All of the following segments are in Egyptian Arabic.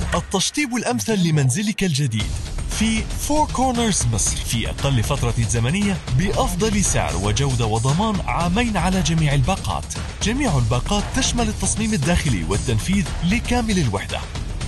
التشطيب الأمثل لمنزلك الجديد في فور كورنرز مصر في أقل فترة زمنية بأفضل سعر وجودة وضمان عامين على جميع الباقات جميع الباقات تشمل التصميم الداخلي والتنفيذ لكامل الوحدة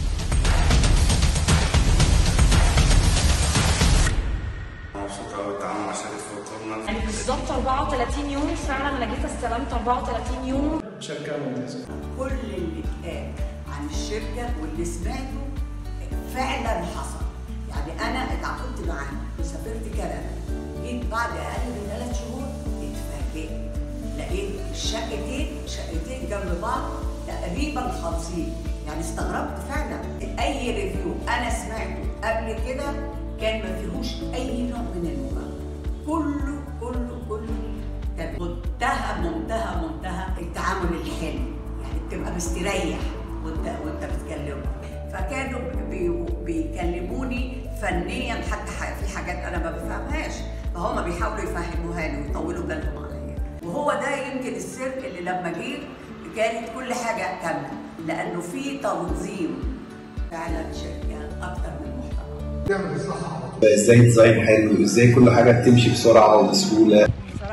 مبسوط قوي بالتعامل مع شركه فور كورنر يعني بالظبط 34 يوم فعلا انا جيت استلمت 34 يوم شركة ممتازة كل اللي اتقال عن الشركة واللي سمعته فعلا حصل يعني أنا اتعاقدت معاهم وسافرت كندا جيت بعد أقل من ثلاث شهور اتفاجئت لقيت الشقتين شقتين جنب بعض تقريبا 50 يعني استغربت فعلا أي ريفيو أنا سمعته قبل كده كان ما فيهوش أي نوع من المبالغة كله كله كله تمام منتهى منتهى منتهى التعامل الحلو يعني بتبقى مستريح وانت وانت بتكلمه فكانوا بي بيكلموني فنيا حتى ح- في حاجات انا ما بفهمهاش فهم بيحاولوا يفهموها لي ويطولوا بالهم عليا وهو ده يمكن السر اللي لما جيت كانت كل حاجه كامله لانه في تنظيم فعلا شركه اكتر من محترمه ازاي ديزاين حلو ازاي كل حاجه بتمشي بسرعه وبسهوله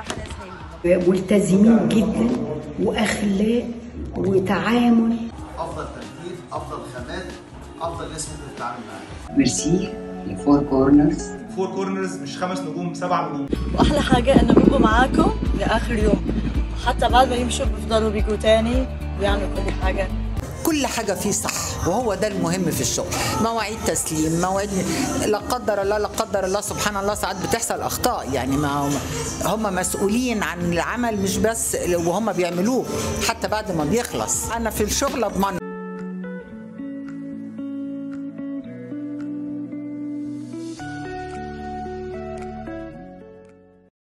ملتزمين جدا واخلاق وتعامل افضل تنفيذ افضل خامات افضل ناس ممكن تتعامل معاها ميرسي لفور كورنرز فور كورنرز مش خمس نجوم سبع نجوم واحلى حاجه انه بيبقوا معاكم لاخر يوم حتى بعد ما يمشوا بيفضلوا بيجوا تاني ويعملوا كل حاجه كل حاجة فيه صح وهو ده المهم في الشغل مواعيد تسليم مواعيد لا قدر الله لا قدر الله سبحان الله ساعات بتحصل أخطاء يعني ما هم, هم مسؤولين عن العمل مش بس وهم بيعملوه حتى بعد ما بيخلص أنا في الشغل أضمن